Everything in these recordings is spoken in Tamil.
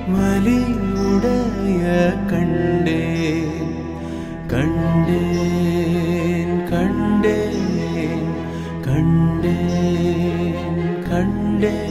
வலியுடைய கண்டேன் கண்டேன் கண்டேன் கண்டேன் கண்டேன்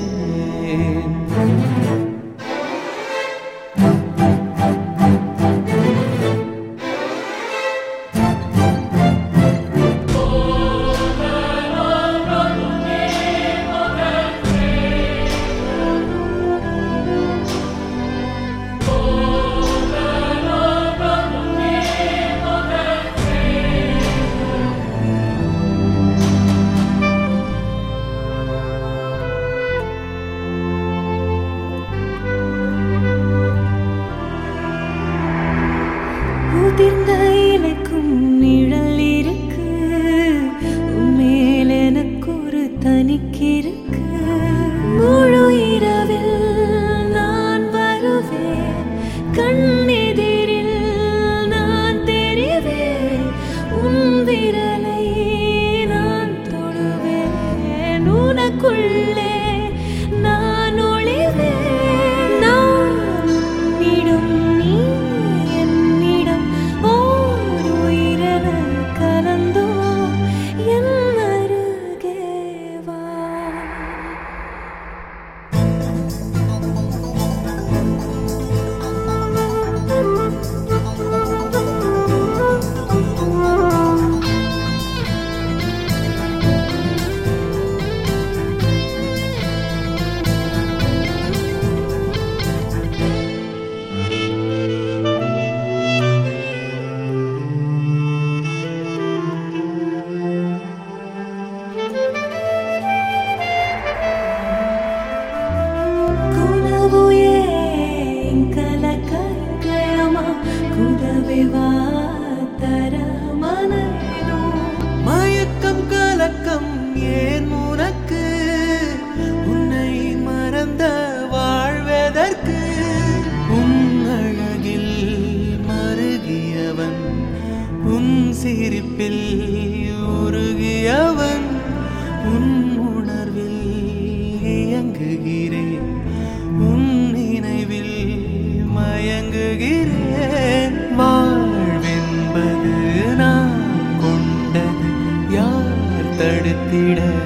உதிர்ந்த இலைக்கும் நிழல் இருக்கு உன்மேல் எனக்கு ஒரு தனிக்கிருக்கு முழு இரவில் நான் வருவேன் கண்ணெதிரில் நான் தெரிவேன் உன் விரலை நான் தொடுவேன் உனக்குள்ளே நான் ஒளிவேன் நான் உன்னிடம் நீ என்னிடம் ஓர் உயிரென கலந்தோ என் அருகே வா ಕುಲವುಯೇ ಕಲಕ ಕಯಮ ಕುದವಿವಾ ತರ ಮನನು மயக்கம் கலக்கம் ஏன் உனக்கு உன்னை மறந்த வாழ்வதற்கு உன் அழகில் மருகியவன் உன் சிரிப்பில் உருகியவன் உன் உணர்வில் இயங்குகிறேன் உன் நினைவில் மயங்குகிறேன் வாழ்வென்பது நான் கொண்டது யார் தடுத்திட